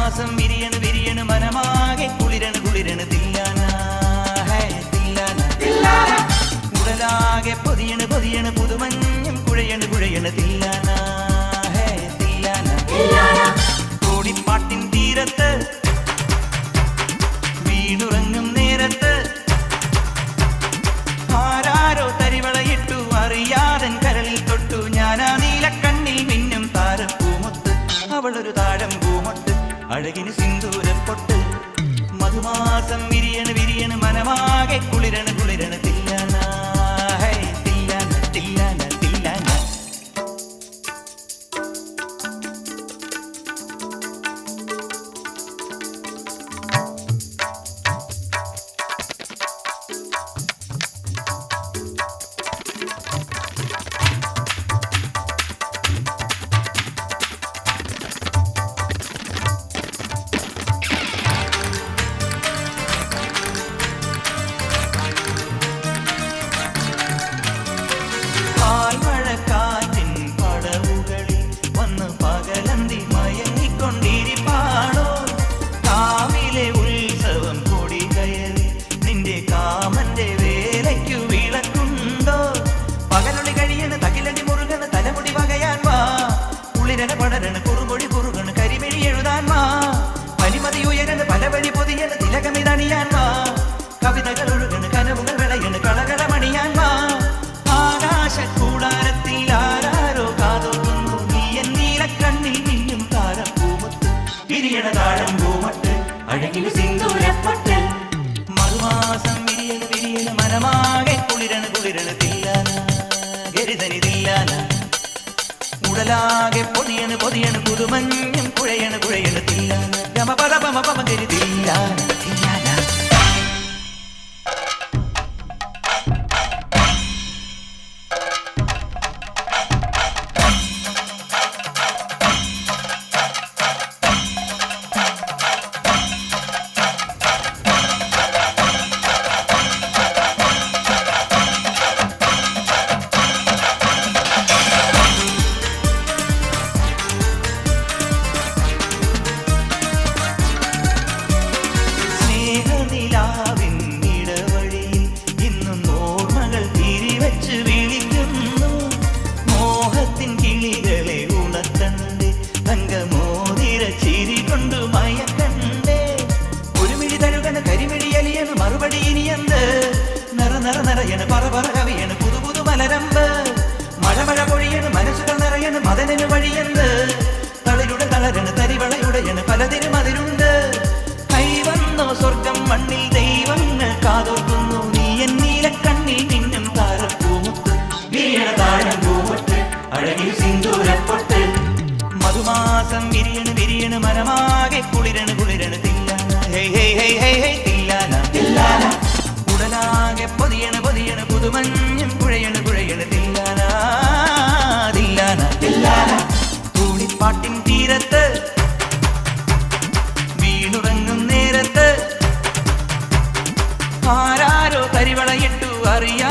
മധുമാസം വിരിയണ് വിരിയണ് മനമാകെ കുളിരണ് കുളിരണ് തില്ലാന ഹേ, തില്ലാന ഉടലാകെ പൊതിയണ് പൊതിയണ് പുതുമഞ്ഞും കുഴയണ് കുഴയണ് തില്ലാന ഹേ, തില്ലാന കോടിപ്പാട്ടിൻ തീരത്ത് വീണുറങ്ങും നേരത്ത് ആരാരോ തരിവളയിട്ടു അറിയാതൻ കരളിൽ തൊട്ടു ഞാനാ നീലക്കണ്ണിൽ മിന്നും താരപ്പൂമൊത്ത് അവളൊരു താഴം പൂമൊട്ട് അഴകിന് സിന്ദൂരപ്പൊട്ട് മധുമാസം വിരിയണ് വിരിയണ് മനമാകെ കുളിരണ് കുളിരണ് തില്ലാന ഹേ, തില്ലാന തില്ലാന തില്ലാന പാൽമഴക്കാറ്റിൻ പടവുകളിൽ വന്ന് പകലന്തി മയങ്ങിക്കൊണ്ടിരിപ്പാണോ കാവിലെ ഉത്സവം കൊടി കയറി നിന്റെ കാമന്റെ വേലയ്ക്കു വിളക്കുണ്ടോ പകലൊളി കഴിയണ് തകിലടി മുറുകണ് തലമുടി വകയാൻ വാ ഉള്ളിരന പടരണ് കുറുമൊഴി കുറുകണ് കരിമിഴി എഴുതാൻ വാ പനിമതി ഉയരണ് പല വഴി പൊതിയണ് തിലകമിതണിയാൻ വാ കവിതകൾ ഒഴുകണ് കനവുകൾ വിളയണ് കളകളമണിയാൻ വാ ആകാശ കൂടാരത്തിൽ ആരാരോ കാതോക്കുന്നു നീ എന്നീലക്കണ്ണിൽ നീയും താരപ്പൂമത്ത് വിരിയണ താഴം പൂമട്ട് അഴകിന് സിന്ദൂരപ്പട്ട് മറുമാസം വിരിയണ വിരിയണ മനമാകെ കുളിരണ കുളിരണ തില്ലാന ഗരിതനി തില്ലാന ഉടലാകെ പൊതിയണ് പൊതിയണ് പുതുമഞ്ഞും കുഴയണ് കുഴയണ് തില്ലാന ഗമ പദ പമ പമ ഗരി തില്ലാന തില്ലാന സ്നേഹനിലാവിൻ ഇടവഴിയിൽ ഇന്നും ഓർമ്മകൾ തിരിവച്ച് വിളിക്കുന്നു മോഹത്തിൻ കിളികളെ ഉണർത്തണ്ടേ തങ്കമോതിര ചിരി കൊണ്ടു മയക്കണ്ടേ ഒരു മിഴി തഴുകണ കരിമിഴി അലിയണ് മറുപടി ഇനിയെന്ത് നിറ നിറ നിറയണ് പറ പറ കവിയണ് പുതു പുതു മലരമ്പ് മഴ മഴ പൊഴിയണ് മനസ്സുകൾ നിറയണ് മദനന് വഴിയെന്ത് തളിരുടെ തളരണ് തരിവളയുടയണ് പലതിനും അതിരുണ്ട് കൈവന്നോ സ്വർഗം മണ്ണിൽ ദൈവങ്ങൾ കാതോർക്കുന്നു നീ എന്നീല കണ്ണിൽ നിന്നും താരപ്പൂമുത്ത് വീണ താഴം പൂമൊട്ട് അഴകിൽ സിന്ദൂരപ്പൊട്ട് മധുമാസം വിരിയണ് വിരിയണ് മനമാകെ കുളിരണ് കുളിരണ് തില്ലാന ഹേ ഹേ ഹേ ഹേ ഹേ തില്ലാന തില്ലാന ഉടലാകെ പൊതിയണ് പൊതിയണ് പുതുമഞ്ഞും കുഴയണ് കുഴയണ് തില്ലാന തില്ലാന തില്ലാന തൂളിപ്പാട്ടിൻ തീരത്ത് വീണുറങ്ങും നേരത്ത് ആരാരോ കരിവളയിട്ടു അറിയാ